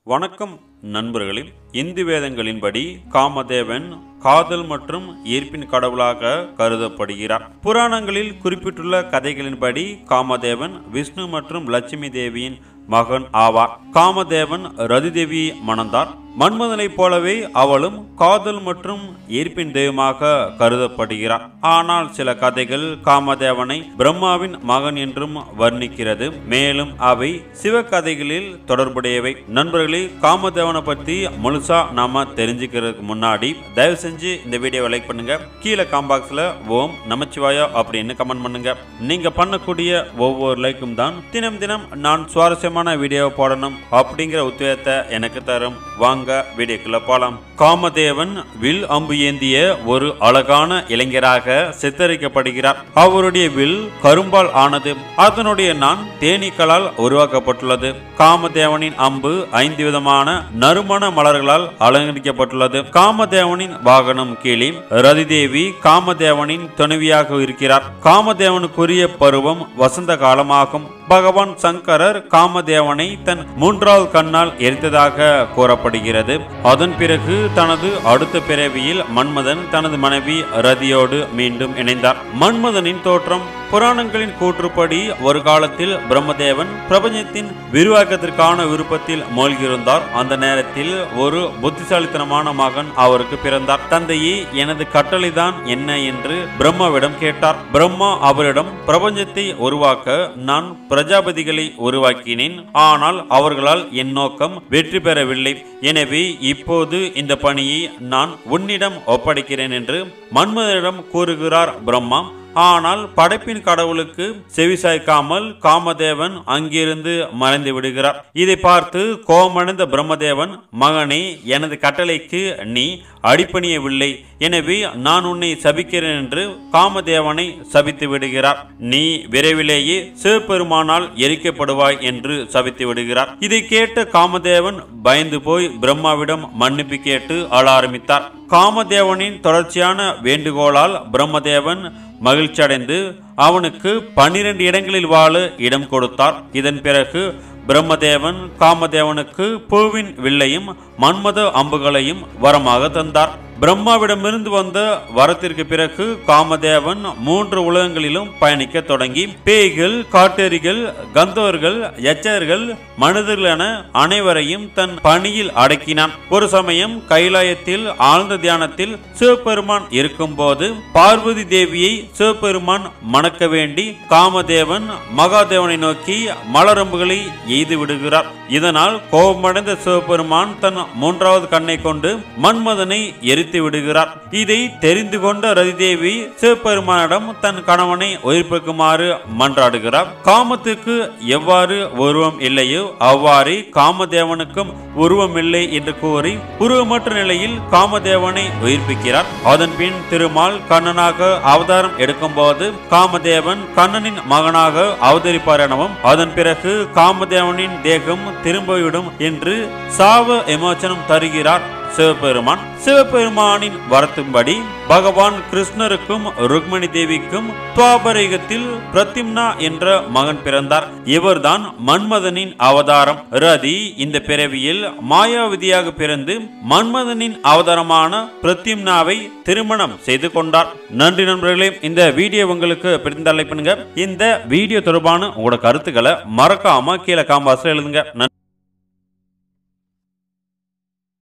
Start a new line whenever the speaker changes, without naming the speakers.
வணக்கம் நண்பர்களே இந்து வேதங்களின்படி காமதேவன் காதல் மற்றும் ஈர்ப்பின் கடவுளாக கருதப்படுகிறார் புராணங்களில் குறிப்பிட்டுள்ள கதைகளின்படி காமதேவன் விஷ்ணு மற்றும் லட்சுமி தேவியின் மகன் ஆவார் காமதேவன் ரதிதேவி மணந்தார் மன்மதனைப் போலவே அவளும் காதல் மற்றும் ஈர்ப்பின் தெய்வமாக கருதப்படுகிறார் ஆனால் சில கதைகள் காமதேவனை பிரம்மாவின் மகன் என்றும் வர்ணிக்கிறது மேலும் அவை சிவகதைகளில் தொடர்புடையவை நண்பர்களே காமதேவனை பத்தி முழுசா நாம தெரிஞ்சுக்கிறதுக்கு முன்னாடி தயவு செஞ்சு இந்த வீடியோவை லைக் பண்ணுங்க கீழே காம்பாக்ஸ்ல ஓம் நமச்சிவாயா அப்படின்னு கமெண்ட் பண்ணுங்க நீங்க பண்ணக்கூடிய ஒவ்வொரு லைக்கும் தான் தினம் தினம் நான் சுவாரஸ்யமான வீடியோ போடணும் அப்படிங்கிற உத்வேகத்தை எனக்கு தரும் வாங்க வீடியோக்குள்ள போலாம் காமதேவன் வில் அம்பு ஏந்திய ஒரு அழகான இளைஞராக சித்தரிக்கப்படுகிறார் அவருடைய வில் கரும்பால் ஆனது அதனுடைய நான் தேனீக்களால் உருவாக்கப்பட்டுள்ளது காமதேவனின் அம்பு ஐந்து விதமான நறுமண மலர்களால் அலங்கரிக்கப்பட்டுள்ளது காமதேவனின் வாகனம் கீழே ரதிதேவி காமதேவனின் துணைவியாக இருக்கிறார் காமதேவனுக்குரிய பருவம் வசந்த காலமாகும் பகவான் சங்கரர் காமதேவனை தன் மூன்றாவது கண்ணால் எரித்ததாக கூறப்படுகிறது அதன் பிறகு தனது அடுத்த பிறவியில் மன்மதன் தனது மனைவி ரதியோடு மீண்டும் இணைந்தார் மன்மதனின் தோற்றம் புராணங்களின் கூற்றுப்படி ஒரு காலத்தில் பிரம்மதேவன் பிரபஞ்சத்தின் விரிவாக்கத்திற்கான விருப்பத்தில் மூழ்கியிருந்தார் அந்த நேரத்தில் ஒரு புத்திசாலித்தனமான மகன் அவருக்கு பிறந்தார் தந்தையே எனது கட்டளைதான் என்ன என்று பிரம்மாவிடம் கேட்டார் பிரம்மா அவரிடம் பிரபஞ்சத்தை உருவாக்க நான் பிரஜாபதிகளை உருவாக்கினேன் ஆனால் அவர்களால் என் நோக்கம் வெற்றி பெறவில்லை எனவே இப்போது இந்த பணியை நான் உன்னிடம் ஒப்படைக்கிறேன் என்று மன்மதனிடம் கூறுகிறார் பிரம்மா ஆனால் படைப்பின் கடவுளுக்கு செவிசாய்க்காமல் காமதேவன் அங்கிருந்து மறைந்து விடுகிறார் இதை பார்த்து கோமடைந்த பிரம்மதேவன் மகனே எனது கட்டளைக்கு நீ அடிப்பணியவில்லை எனவே நான் உன்னை சபிக்கிறேன் என்று காமதேவனை சபித்து விடுகிறார் நீ விரைவிலேயே சிவபெருமானால் எரிக்கப்படுவாய் என்று சபித்து விடுகிறார் இதை கேட்ட காமதேவன் பயந்து போய் பிரம்மாவிடம் மன்னிப்பு கேட்டு அழ ஆரம்பித்தார் காமதேவனின் தொடர்ச்சியான வேண்டுகோளால் பிரம்மதேவன் மகிழ்ச்சியடைந்து அவனுக்கு பன்னிரண்டு இடங்களில் வாழ இடம் கொடுத்தார் இதன் பிறகு பிரம்மதேவன் காமதேவனுக்கு பூவின் வில்லையும் மன்மத அம்புகளையும் வரமாக தந்தார் பிரம்மாவிடமிருந்து வந்த வரத்திற்கு பிறகு காமதேவன் மூன்று உலகங்களிலும் பயணிக்க தொடங்கி பேய்கள் காட்டேரிகள் கந்தவர்கள் எச்சர்கள் மனிதர்கள் என அனைவரையும் தன் பணியில் அடக்கினான் ஒரு சமயம் கைலாயத்தில் ஆழ்ந்த தியானத்தில் சிவபெருமான் இருக்கும்போது பார்வதி தேவியை சிவபெருமான் மணக்க வேண்டி காமதேவன் மகாதேவனை நோக்கி மலரம்புகளை எய்து விடுகிறார் இதனால் கோபமடைந்த சிவபெருமான் தன் மூன்றாவது கண்ணை கொண்டு மன்மதனை எரித்து விடுகிறார் இதை தெரிந்து கொண்ட ரதிதேவி சிவபெருமானிடம் தன் கணவனை உயிர்ப்பிக்குமாறு மன்றாடுகிறார் காமத்துக்கு எவ்வாறு உருவம் இல்லையோ அவ்வாறே காமதேவனுக்கும் உருவம் இல்லை என்று கூறி உருவமற்ற நிலையில் காமதேவனை உயிர்ப்பிக்கிறார் அதன் பின் திருமால் கண்ணனாக அவதாரம் எடுக்கும்போது காமதேவன் கண்ணனின் மகனாக அவதரிப்பார் எனவும் அதன் பிறகு காமதேவனின் தேகம் திரும்பிவிடும் என்று சாவ விமோச்சனம் தருகிறார் சிவபெருமான் சிவபெருமானின் வரத்தும்படி பகவான் கிருஷ்ணருக்கும் ருக்மணி தேவிக்கும் துவாபரயுகத்தில் பிரத்திம்னா என்ற மகன் பிறந்தார் இவர்தான் மன்மதனின் அவதாரம் ரதி இந்த பிறவியில் மாயாவதியாக பிறந்து மன்மதனின் அவதாரமான பிரத்திம்னாவை திருமணம் செய்து கொண்டார் நன்றி நண்பர்களே இந்த வீடியோ உங்களுக்கு பிடித்த லைக் பண்ணுங்க இந்த வீடியோ தொடர்பான உங்களோட கருத்துக்களை மறக்காம கீழே காம்பாஸ்ல எழுதுங்க நன்றி